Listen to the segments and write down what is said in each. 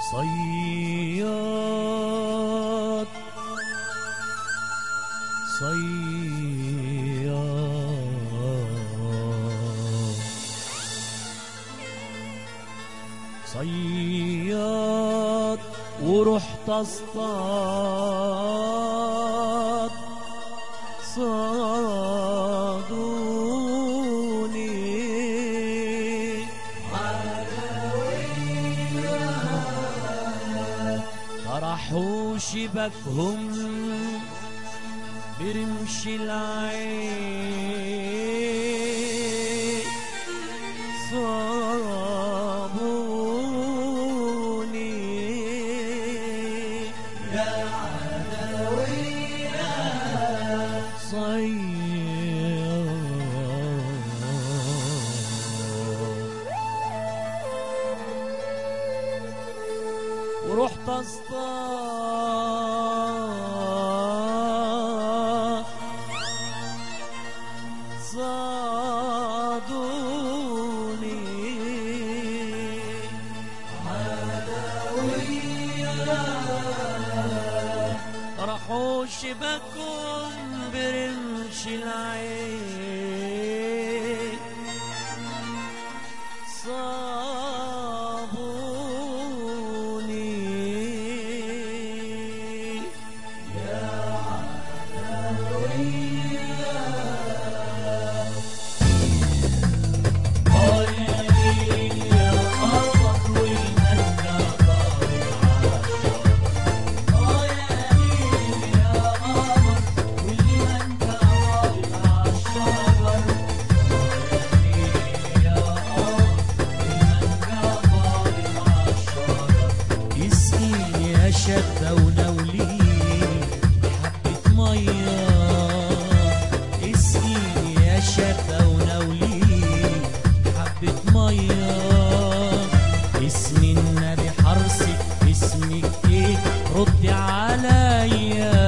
صياد صياد صياد ورحت اصطاد صادوني طرحوا شبكهم برمش العين صابوني يا صياد ورحت اصطاد صادوني راحوا شبكهم برمش العين صابوني اسقيني يا شابة ونولي حبة مية اسقيني يا شابة ونولي حبة مية اسم النبي حرصك اسمك ايه ردي عليا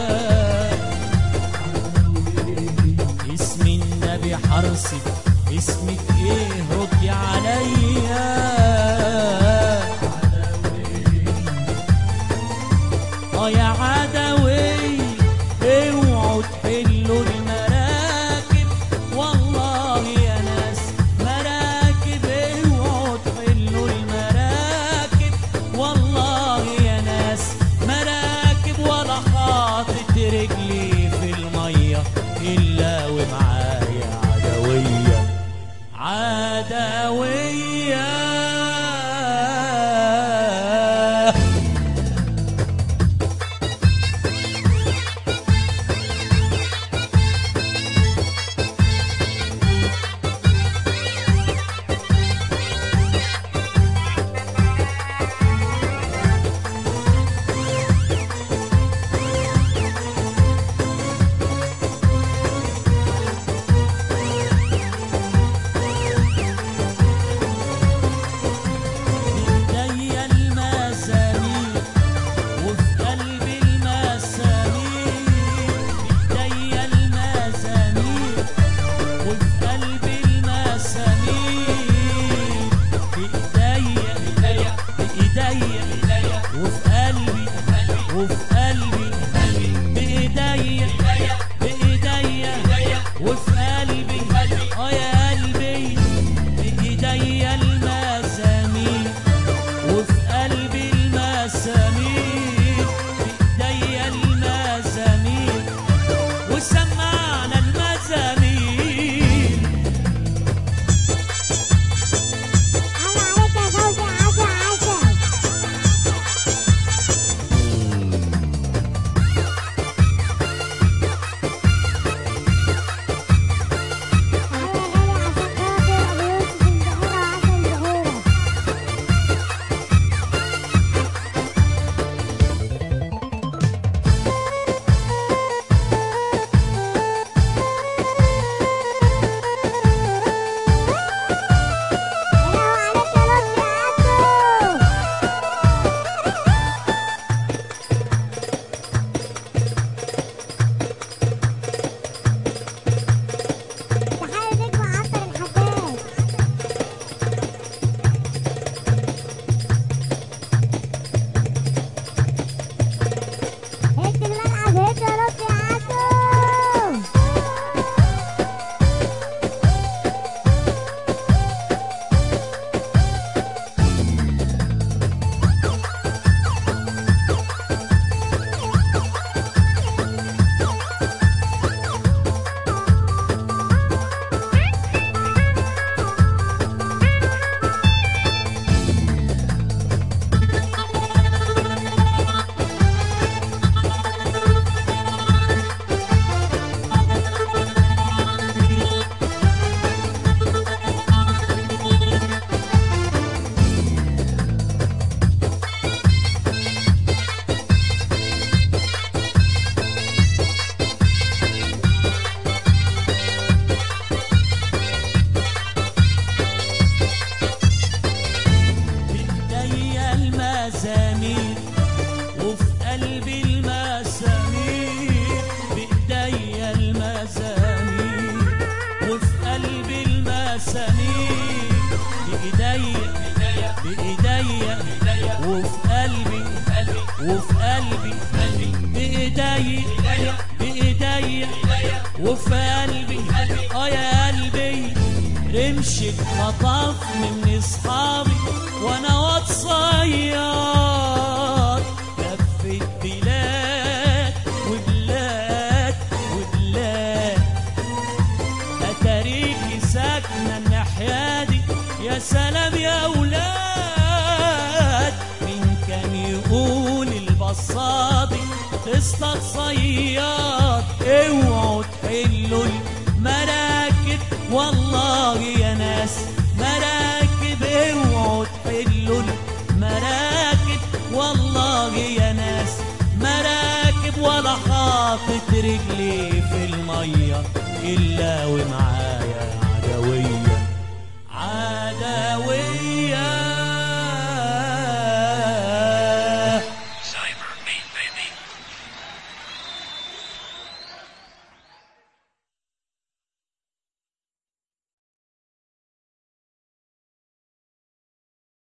اسم النبي حرصك اسمك ايه ردي عليا اه يا عدوي اوعوا تحلوا المراكب والله يا ناس مراكب اوعوا تحلوا المراكب والله يا ناس مراكب ولا حاطط رجلي في الميه الا ومعايا عدويه عدويه ايديا المسامير وفي قلبي المسامير ايديا المسامير وفي قلبي المسامير بايديا بايديا بايديا وفي قلبي وفي قلبي بايديا بايديا وفي قلبي اه يا قلبي بايديا المسامير وفي قلبي المسامير بايديا المسامير وسمعنا المزامير على عليك يا زوجي عسل عسل وفي قلبي بإيدي بإيدي وفي قلبي اه يا قلبي رمشك خطف من اصحابي وانا واد صياد لفت بلاد وبلاد وبلاد اتاريكي ساكنه الناحيه دي يا سلام يا اولاد مين كان يقول البصادي تصطاد صياد اوعوا تحلوا المراكب والله يا ناس مراكب اوعوا تحلوا المراكب والله يا ناس مراكب ولا حاطط رجلي في الميه الا ومعايا عدويه عدويه